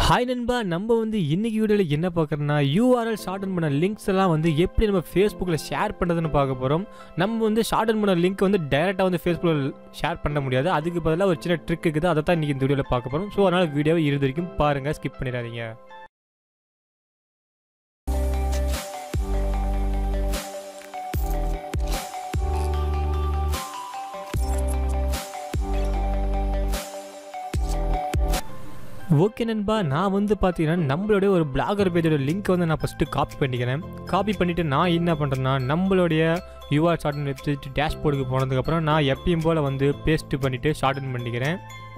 hi நண்பா நம்ம வந்து இன்னைக்கு வீடியோவில் என்ன பார்க்குறோன்னா யூஆர்எல் ஷார்டன் பண்ண லிங்க்ஸ் எல்லாம் வந்து எப்படி நம்ம ஃபேஸ்புக்கில் ஷேர் பண்ணுறதுன்னு பார்க்க போகிறோம் நம்ம வந்து ஷார்டன் பண்ண லிங்க் வந்து டைரெக்டாக வந்து ஃபேஸ்புக்கில் ஷேர் பண்ண முடியாது அதுக்கு பதிலாக ஒரு சின்ன ட்ரிக் இருக்குது அதை தான் இன்றைக்கி இந்த வீடியோவில் பார்க்க போகிறோம் ஸோ அதனால் வீடியோவை இறுதி வரைக்கும் பாருங்கள் ஸ்கிப் பண்ணிடாதீங்க ஓகே நண்பா நான் வந்து பார்த்தீங்கன்னா நம்மளுடைய ஒரு பிளாகர் பேஜோட லிங்க் வந்து நான் ஃபஸ்ட்டு காப்பி பண்ணிக்கிறேன் காப்பி பண்ணிவிட்டு நான் என்ன பண்ணுறேன்னா நம்மளுடைய யூஆர் ஷார்டன் வெப்சைட் டேஷ்போர்டுக்கு போனதுக்கப்புறம் நான் எப்பயும் போல் வந்து பேஸ்ட்டு பண்ணிவிட்டு ஷார்டன் பண்ணிக்கிறேன்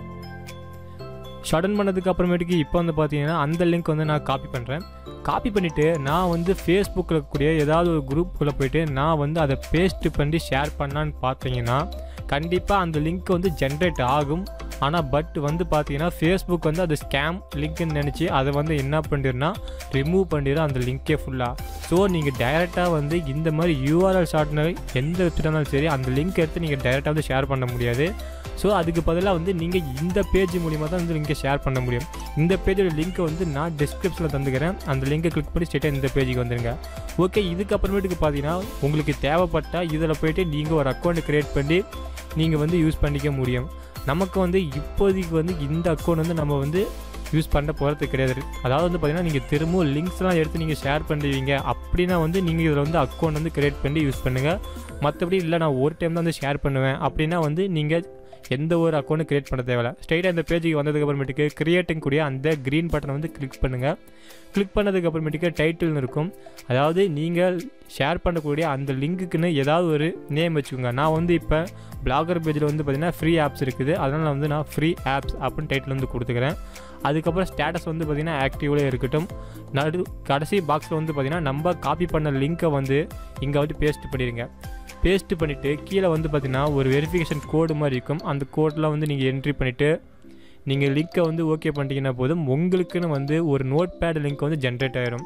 ஷார்டன் பண்ணதுக்கு அப்புறமேட்டுக்கு இப்போ வந்து பார்த்தீங்கன்னா அந்த லிங்க் வந்து நான் காப்பி பண்ணுறேன் காப்பி பண்ணிவிட்டு நான் வந்து ஃபேஸ்புக்கில் இருக்கக்கூடிய ஏதாவது ஒரு குரூப்புக்குள்ளே போயிட்டு நான் வந்து அதை பேஸ்ட்டு பண்ணி ஷேர் பண்ணான்னு பார்த்தீங்கன்னா கண்டிப்பாக அந்த லிங்க் வந்து ஜென்ரேட் ஆகும் ஆனால் பட் வந்து பார்த்தீங்கன்னா ஃபேஸ்புக் வந்து அது ஸ்கேம் லிங்க்னு நினச்சி அதை வந்து என்ன பண்ணிடுனா ரிமூவ் பண்ணிடும் அந்த லிங்க்கே ஃபுல்லாக ஸோ நீங்கள் டைரெக்டாக வந்து இந்த மாதிரி யூஆர்எல் ஷார்ட்னர் எந்த வெப்சைட் இருந்தாலும் சரி அந்த லிங்க் எடுத்து நீங்கள் டைரெக்டாக வந்து ஷேர் பண்ண முடியாது ஸோ அதுக்கு பதிலாக வந்து நீங்கள் இந்த பேஜ் மூலிமா தான் வந்து லிங்கை ஷேர் பண்ண முடியும் இந்த பேஜோட லிங்க்கை வந்து நான் டிஸ்கிரிப்ஷனில் தந்துக்கிறேன் அந்த லிங்கை கிளிக் பண்ணி ஸ்ட்ரெயிட்டாக இந்த பேஜுக்கு வந்துடுங்க ஓகே இதுக்கப்புறமேட்டுக்கு பார்த்தீங்கன்னா உங்களுக்கு தேவைப்பட்டால் இதில் போயிட்டு நீங்கள் ஒரு அக்கௌண்ட் க்ரியேட் பண்ணி நீங்கள் வந்து யூஸ் பண்ணிக்க முடியும் நமக்கு வந்து இப்போதைக்கு வந்து இந்த அக்கௌண்ட் வந்து நம்ம வந்து யூஸ் பண்ண போகிறது கிடையாது அதாவது வந்து பார்த்திங்கன்னா நீங்கள் திரும்பவும் லிங்க்ஸ்லாம் எடுத்து நீங்கள் ஷேர் பண்ணுவீங்க அப்படின்னா வந்து நீங்கள் இதில் வந்து அக்கௌண்ட் வந்து க்ரியேட் பண்ணி யூஸ் பண்ணுங்கள் மற்றபடி இல்லை நான் ஒரு டைம் தான் வந்து ஷேர் பண்ணுவேன் அப்படின்னா வந்து நீங்கள் எந்த ஒரு அக்கௌண்ட்டும் க்ரியேட் பண்ண தேவையில்ல ஸ்ட்ரைட்டாக இந்த பேஜுக்கு வந்ததுக்கு அப்புறமேட்டுக்கு க்ரியேட்டிங் கூடிய அந்த க்ரீன் பட்டனை வந்து கிளிக் பண்ணுங்கள் கிளிக் பண்ணதுக்கு அப்புறமேட்டுக்கு டைட்டில்னு இருக்கும் அதாவது நீங்கள் ஷேர் பண்ணக்கூடிய அந்த லிங்க்குன்னு ஏதாவது ஒரு நேம் வச்சுக்கோங்க நான் வந்து இப்போ பிளாகர் பேஜில் வந்து பார்த்திங்கன்னா ஃப்ரீ ஆப்ஸ் இருக்குது அதனால் வந்து நான் ஃப்ரீ ஆப்ஸ் அப்படின்னு டைட்டில் வந்து கொடுத்துக்கிறேன் அதுக்கப்புறம் ஸ்டேட்டஸ் வந்து பார்த்திங்கன்னா ஆக்டிவ்லேயே இருக்கட்டும் நடு கடைசி பாக்ஸில் வந்து பார்த்திங்கன்னா நம்ம காப்பி பண்ண லிங்க்கை வந்து இங்கே வந்து பேஸ்ட் பண்ணிடுங்க பேஸ்ட் பண்ணிவிட்டு கீழே வந்து பார்த்திங்கன்னா ஒரு வெரிஃபிகேஷன் கோடு மாதிரி இருக்கும் அந்த கோடெலாம் வந்து நீங்கள் என்ட்ரி பண்ணிவிட்டு நீங்கள் லிங்க்கை வந்து ஓகே பண்ணிட்டீங்கன்னா போதும் உங்களுக்குன்னு வந்து ஒரு நோட் பேட் லிங்க் வந்து ஜென்ரேட் ஆகிடும்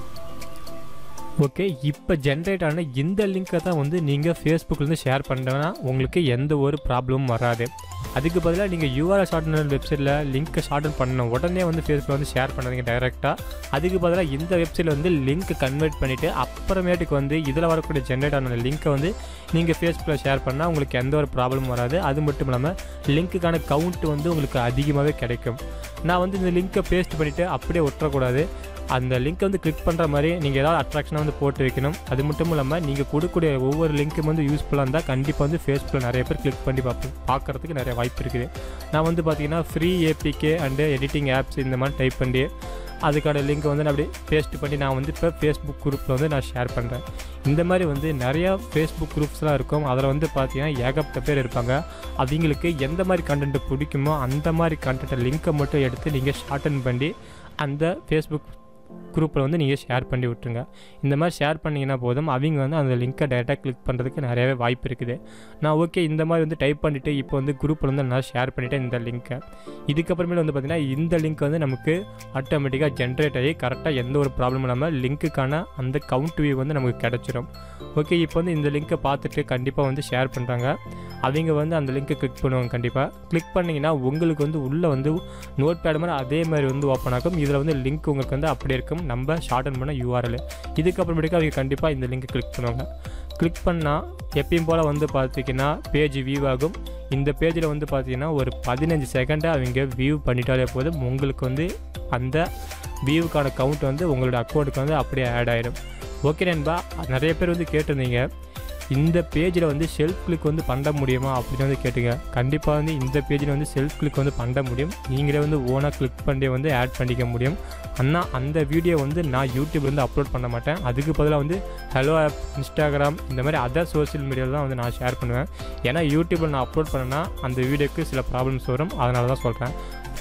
ஓகே இப்போ ஜென்ரேட் ஆன இந்த லிங்க்கை தான் வந்து நீங்கள் ஃபேஸ்புக்கிலேருந்து ஷேர் பண்ணுறதுனா உங்களுக்கு எந்த ஒரு ப்ராப்ளமும் வராது அதுக்கு பதிலாக நீங்கள் யூஆர்எல் ஷார்ட்னர் வெப்சைட்டில் லிங்க்கை ஷார்டன் பண்ண உடனே வந்து ஃபேஸ்புக்கில் வந்து ஷேர் பண்ணாதீங்க டைரெக்டாக அதுக்கு பதிலாக இந்த வெப்சைட்டில் வந்து லிங்க் கன்வெர்ட் பண்ணிவிட்டு அப்புறமேட்டுக்கு வந்து இதில் வரக்கூடிய ஜென்ரேட் ஆன லிங்க்கை வந்து நீங்கள் ஃபேஸ்புக்கில் ஷேர் பண்ணால் உங்களுக்கு எந்த ஒரு ப்ராப்ளமும் வராது அது மட்டும் இல்லாமல் லிங்க்குக்கான கவுண்ட் வந்து உங்களுக்கு அதிகமாகவே கிடைக்கும் நான் வந்து இந்த லிங்க்கை பேஸ்ட் பண்ணிவிட்டு அப்படியே ஒட்டக்கூடாது அந்த லிங்க்கை வந்து கிளிக் பண்ணுற மாதிரி நீங்கள் ஏதாவது அட்ராக்ஷனாக வந்து போட்டு வைக்கணும் அது மட்டும் இல்லாமல் நீங்கள் கொடுக்கக்கூடிய ஒவ்வொரு லிங்க்கும் வந்து யூஸ்ஃபுல்லாக இருந்தால் கண்டிப்பாக வந்து ஃபேஸ்புக்கில் நிறைய பேர் கிளிக் பண்ணி பார்ப்போம் பார்க்குறதுக்கு நிறைய வாய்ப்பு இருக்குது நான் வந்து பார்த்தீங்கன்னா free APK and editing apps இந்த மாதிரி டைப் பண்ணி அதுக்கான லிங்க்கை வந்து நான் அப்படியே பேஸ்ட் பண்ணி நான் வந்து இப்போ ஃபேஸ்புக் குரூப்பில் வந்து நான் ஷேர் பண்ணுறேன் இந்த மாதிரி வந்து நிறையா ஃபேஸ்புக் குரூப்ஸ்லாம் இருக்கும் அதில் வந்து பார்த்தீங்கன்னா ஏகப்பட்ட பேர் இருப்பாங்க அவங்களுக்கு எந்த மாதிரி கண்டென்ட் பிடிக்குமோ அந்த மாதிரி கண்டென்ட்டை லிங்க்கை மட்டும் எடுத்து நீங்கள் ஷார்டன் பண்ணி அந்த ஃபேஸ்புக் குரூப்பில் வந்து நீங்கள் ஷேர் பண்ணி விட்ருங்க இந்த மாதிரி ஷேர் பண்ணிங்கன்னா போதும் அவங்க வந்து அந்த லிங்க்கை டேரெக்டாக கிளிக் பண்ணுறதுக்கு நிறையவே வாய்ப்பு இருக்குது நான் ஓகே இந்த மாதிரி வந்து டைப் பண்ணிவிட்டு இப்போ வந்து குரூப்பில் வந்து நான் ஷேர் பண்ணிவிட்டேன் இந்த லிங்க்கை இதுக்கப்புறமேல வந்து பார்த்திங்கன்னா இந்த லிங்க் வந்து நமக்கு ஆட்டோமேட்டிக்காக ஜென்ரேட் ஆகி கரெக்டாக எந்த ஒரு ப்ராப்ளமும் இல்லாமல் லிங்க்குக்கான அந்த கவுண்ட் வியூ வந்து நமக்கு கிடச்சிரும் ஓகே இப்போ வந்து இந்த லிங்க்கை பார்த்துட்டு கண்டிப்பாக வந்து ஷேர் பண்ணுறாங்க அவங்க வந்து அந்த லிங்க்கை கிளிக் பண்ணுவாங்க கண்டிப்பாக கிளிக் பண்ணிங்கன்னா உங்களுக்கு வந்து உள்ளே வந்து நோட் பேட் மாதிரி அதே மாதிரி வந்து ஓப்பன் ஆகும் இதில் வந்து லிங்க் உங்களுக்கு வந்து அப்படியே இருக்கும் நம்ம ஷார்டன் பண்ண யூஆர்எல் இதுக்கப்புறமேட்டுக்கு அவங்க கண்டிப்பாக இந்த லிங்க்கை கிளிக் பண்ணுவாங்க கிளிக் பண்ணால் எப்பயும் போல் வந்து பார்த்திங்கன்னா பேஜ் வியூ ஆகும் இந்த பேஜில் வந்து பார்த்தீங்கன்னா ஒரு பதினஞ்சு செகண்டை அவங்க வியூ பண்ணிட்டாலே போதும் உங்களுக்கு வந்து அந்த வியூவுக்கான கவுண்ட் வந்து உங்களோட அக்கௌண்ட்டுக்கு வந்து அப்படியே ஆட் ஆகிடும் ஓகே நண்பா நிறைய பேர் வந்து கேட்டிருந்தீங்க இந்த பேஜில் வந்து செல்ஃப் கிளிக் வந்து பண்ண முடியுமா அப்படின்னு வந்து கேட்டுங்க கண்டிப்பாக வந்து இந்த பேஜில் வந்து செல்ஃப் கிளிக் வந்து பண்ண முடியும் நீங்களே வந்து ஓனாக கிளிக் பண்ணி வந்து ஆட் பண்ணிக்க முடியும் ஆனால் அந்த வீடியோ வந்து நான் யூடியூப்ல வந்து அப்லோட் பண்ண மாட்டேன் அதுக்கு பதிலாக வந்து ஹலோ ஆப் இன்ஸ்டாகிராம் இந்த மாதிரி அதர் சோஷியல் மீடியாவில் தான் வந்து நான் ஷேர் பண்ணுவேன் ஏன்னா யூடியூப்பில் நான் அப்லோட் பண்ணேன்னா அந்த வீடியோக்கு சில ப்ராப்ளம்ஸ் வரும் அதனால தான் சொல்கிறேன்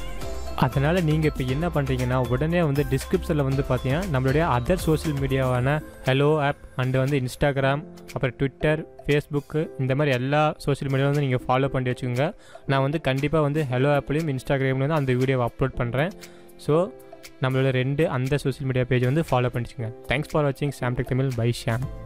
அதனால் நீங்கள் இப்போ என்ன பண்ணுறீங்கன்னா உடனே வந்து டிஸ்கிரிப்ஷனில் வந்து பார்த்தீங்கன்னா நம்மளுடைய அதர் சோஷியல் மீடியாவான ஹலோ ஆப் அண்டு வந்து இன்ஸ்டாகிராம் அப்புறம் ட்விட்டர் ஃபேஸ்புக்கு இந்த மாதிரி எல்லா சோஷியல் மீடியாவும் வந்து நீங்கள் ஃபாலோ பண்ணி வச்சுக்கோங்க நான் வந்து கண்டிப்பாக வந்து ஹலோ ஆப்லேயும் இன்ஸ்டாகிராம்லேயும் வந்து அந்த வீடியோவை அப்லோட் பண்ணுறேன் ஸோ நம்மளோட ரெண்டு அந்த சோஷியல் மீடியா பேஜ் வந்து ஃபாலோ பண்ணிச்சுங்க தேங்க்ஸ் ஃபார் வாட்சிங் சாம்டெக் தமிழ் பை ஷாம்